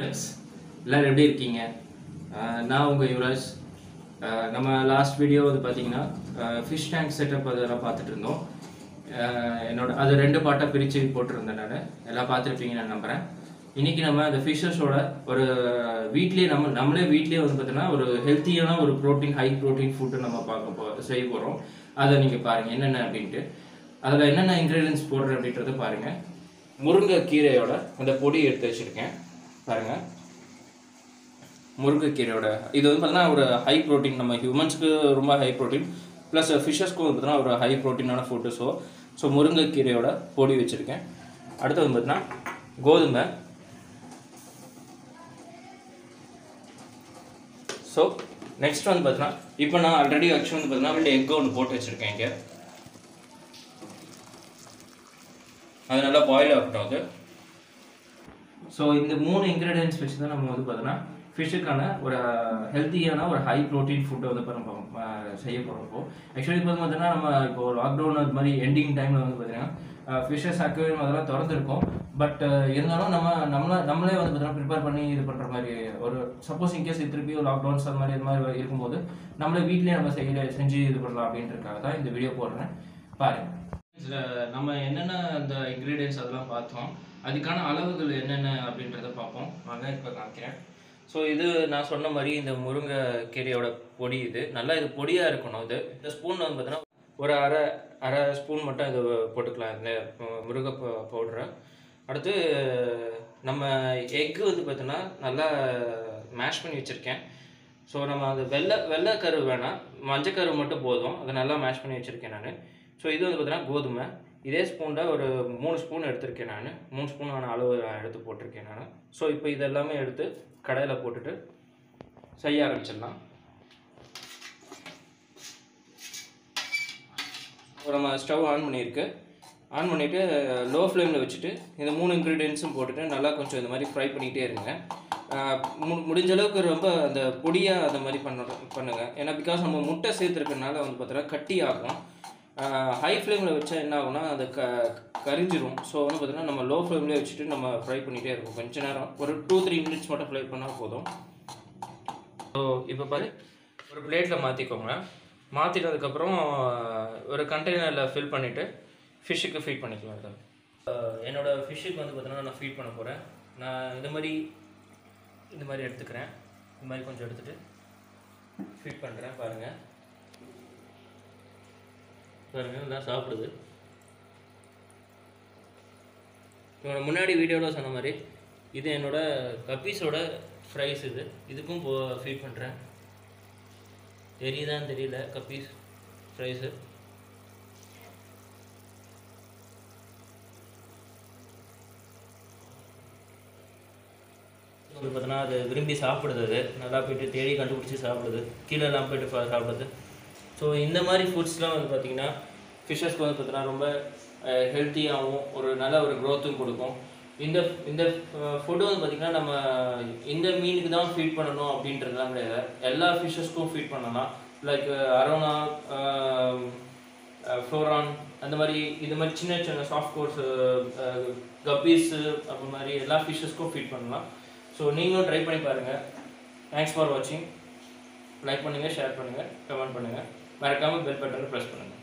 friends எல்லோரும் எப்படி இருக்கீங்க அஹ் நான் உங்கள் யுவராஜ் அஹ் நம்ம லாஸ்ட் வீடியோ வந்து பார்த்தீங்கன்னா ஃபிஷ் டேங்க் செட்டப் அதெல்லாம் பார்த்துட்டு இருந்தோம் அஹ் என்னோட அது ரெண்டு பார்ட்டாக பிரித்து போட்டிருந்தேன் நான் எல்லாம் பார்த்துருப்பீங்க நான் நம்புகிறேன் இன்னைக்கு நம்ம அந்த ஃபிஷ்ஷஸோட ஒரு வீட்லேயே நம்ம நம்மளே வீட்லேயே வந்து பார்த்தீங்கன்னா ஒரு ஹெல்த்தியான ஒரு ப்ரோட்டீன் ஹை ப்ரோட்டீன் ஃபுட்டு நம்ம பார்க்க போ செய்ய போகிறோம் அதை நீங்கள் பாருங்கள் என்னென்ன அப்படின்ட்டு அதில் என்னென்ன இன்க்ரீடியன்ஸ் போடுறேன் அப்படின்றத பாருங்கள் முருங்கைக்கீரையோட அந்த பொடி எடுத்து வச்சுருக்கேன் பாருங்கள் முருங்கைக்கீரையோட இது வந்து பார்த்தீங்கன்னா ஒரு ஹை ப்ரோட்டீன் நம்ம ஹியூமன்ஸ்க்கு ரொம்ப ஹை ப்ரோட்டீன் ப்ளஸ் ஃபிஷஸ்க்கும் வந்து பார்த்தீங்கன்னா ஒரு ஹை ப்ரோட்டீனான ஃபுட்டு ஸோ ஸோ முருங்கைக்கீரையோட பொடி வச்சுருக்கேன் அடுத்து வந்து பார்த்தீங்கன்னா கோதுமை ஸோ நெக்ஸ்ட் வந்து பார்த்தீங்கன்னா இப்போ நான் ஆல்ரெடி ஆக்சுவலி வந்து பார்த்தீங்கன்னா எக் ஒன்று போட்டு வச்சுருக்கேன் இங்கே அது நல்லா பாயில் ஆகட்டும் அது ஸோ இந்த மூணு இன்க்ரீடியன்ஸ் வச்சு தான் நம்ம வந்து பார்த்தோன்னா ஃபிஷ்ஷுக்கான ஒரு ஹெல்த்தியான ஒரு ஹை ப்ரோட்டீன் ஃபுட்டை வந்து இப்போ நம்ம அஹ், செய்ய போகிறோம் இப்போ ஆக்சுவலி இப்போ வந்து பார்த்தீங்கன்னா நம்ம இப்போ லாக்டவுன் அது மாதிரி எண்டிங் டைமில் வந்து பார்த்தீங்கன்னா ஃபிஷ்ஷஸ் அக்வேரியம் அதெல்லாம் திறந்துருக்கும் பட் இருந்தாலும் நம்ம நம்மள நம்மளே வந்து பார்த்தீங்கன்னா ப்ரிப்பேர் பண்ணி இது பண்ணுற மாதிரி ஒரு சப்போஸ் இன்கேஸ் திருப்பியும் லாக்டவுன்ஸ் அது மாதிரி இது மாதிரி இருக்கும்போது நம்மளே வீட்லேயே நம்ம செய்ய செஞ்சு இது பண்ணலாம் அப்படின்றதுக்காக தான் இந்த வீடியோ போடுறேன் பாருங்க இதுல நம்ம என்னென்ன அந்த இன்க்ரீடியன்ஸ் அதெல்லாம் பார்த்தோம் அதுக்கான அளவுகள் என்னென்ன அப்படின்றத பார்ப்போம் வாங்க இப்போ காமிக்கிறேன் ஸோ இது நான் சொன்ன மாதிரி இந்த முருங்கை கீரையோட பொடி இது நல்லா இது பொடியாக இருக்கணும் இது இந்த ஸ்பூன் வந்து பார்த்தீங்கன்னா ஒரு அரை அரை ஸ்பூன் மட்டும் இது போட்டுக்கலாம் இந்த அஹ், முருங்கை பவுடரை அடுத்து நம்ம எக்கு வந்து பார்த்தீங்கன்னா நல்லா மேஷ் பண்ணி வச்சுருக்கேன் ஸோ நம்ம அந்த வெள்ளை வெள்ளை கரு வேணாம் மஞ்சள் கரு மட்டும் போதும் அதை நல்லா மேஷ் பண்ணி வச்சுருக்கேன் நான் ஸோ இது வந்து பார்த்தீங்கன்னா கோதுமை இதே ஸ்பூனில் ஒரு மூணு ஸ்பூன் எடுத்திருக்கேன் நான் மூணு ஸ்பூனான அளவு நான் எடுத்து போட்டிருக்கேன் நான் ஸோ இப்போ இது எல்லாமே எடுத்து கடையில் போட்டுட்டு செய்ய ஆரம்பிச்சிடலாம் இப்போ நம்ம ஸ்டவ் ஆன் பண்ணியிருக்கு ஆன் பண்ணிவிட்டு லோ ஃப்ளேமில் வச்சுட்டு இந்த மூணு இன்க்ரீடியன்ஸும் போட்டுட்டு நல்லா கொஞ்சம் இந்த மாதிரி ஃப்ரை பண்ணிக்கிட்டே இருங்க ஆஹ் மு- முடிஞ்ச அளவுக்கு ரொம்ப அந்த பொடியாக அந்த மாதிரி பண்ண பண்ணுங்கள் ஏன்னா பிகாஸ் நம்ம முட்டை சேர்த்துருக்கனால வந்து பார்த்தீங்கன்னா கட்டி ஆகும் ஹை ஃப்ளேமில் வச்சா என்ன ஆகும்னா அது க கரிஞ்சிரும் ஸோ வந்து பார்த்தீங்கன்னா நம்ம லோ ஃப்ளேம்லேயே வச்சுட்டு நம்ம ஃப்ரை பண்ணிகிட்டே இருக்கோம் கொஞ்ச நேரம் ஒரு டூ த்ரீ மினிட்ஸ் மட்டும் ஃப்ரை பண்ணால் போதும் ஸோ இப்போ பாரு ஒரு பிளேட்டில் மாற்றிக்கோங்க மாற்றினதுக்கப்புறம் ஒரு கண்டெய்னரில் ஃபில் பண்ணிவிட்டு ஃபிஷ்ஷுக்கு ஃபீட் பண்ணிக்கலாம் இதை அஹ் என்னோட ஃபிஷ்ஷுக்கு வந்து பார்த்தீங்கன்னா நான் ஃபீட் பண்ண போகிறேன் நான் இந்த மாதிரி இந்த மாதிரி எடுத்துக்கிறேன் இந்த மாதிரி கொஞ்சம் எடுத்துகிட்டு ஃபீட் பண்ணுறேன் பாருங்கள் பாருங்கள் இதெல்லாம் சாப்பிடுது இவனோட முன்னாடி வீடியோவில் சொன்ன மாதிரி இது என்னோட கப்பீஸோட ஃப்ரைஸ் இது இதுக்கும் போ ஃபீட் பண்ணுறேன் தெரியுதான்னு தெரியல கப்பீஸ் ஃப்ரைஸு வந்து பார்த்தோன்னா அது விரும்பி சாப்பிடுது அது நல்லா போயிட்டு தேடி கண்டுபிடிச்சி சாப்பிடுது கீழெல்லாம் போயிட்டு ஃபா- சாப்பிடுது ஸோ இந்த மாதிரி ஃபுட்ஸ்லாம் வந்து பார்த்திங்கன்னா ஃபிஷ்ஷஸ்க்கு வந்து பார்த்தீங்கன்னா ரொம்ப ஹெல்த்தியாகவும் ஒரு நல்ல ஒரு க்ரோத்தும் கொடுக்கும் இந்த இந்த ஃபுட்டு வந்து பார்த்திங்கன்னா நம்ம இந்த மீனுக்கு தான் ஃபீட் பண்ணணும் அப்படின்றதுலாம் கிடையாது எல்லா ஃபிஷ்ஷஸ்க்கும் ஃபீட் பண்ணலாம் லைக் அரோனா ஃப்ளோரான் அந்த மாதிரி இது மாதிரி சின்ன சின்ன சாஃப்ட் கோர்ஸ் கப்பீஸு அப்படி மாதிரி எல்லா ஃபிஷ்ஷஸ்க்கும் ஃபீட் பண்ணலாம் ஸோ நீங்களும் ட்ரை பண்ணி பாருங்கள் தேங்க்ஸ் ஃபார் வாட்சிங் லைக் பண்ணுங்கள் ஷேர் பண்ணுங்கள் கமெண்ட் பண்ணுங்கள் மறக்காமல் பெல் பட்டனை ப்ரெஸ் பண்ணுங்கள்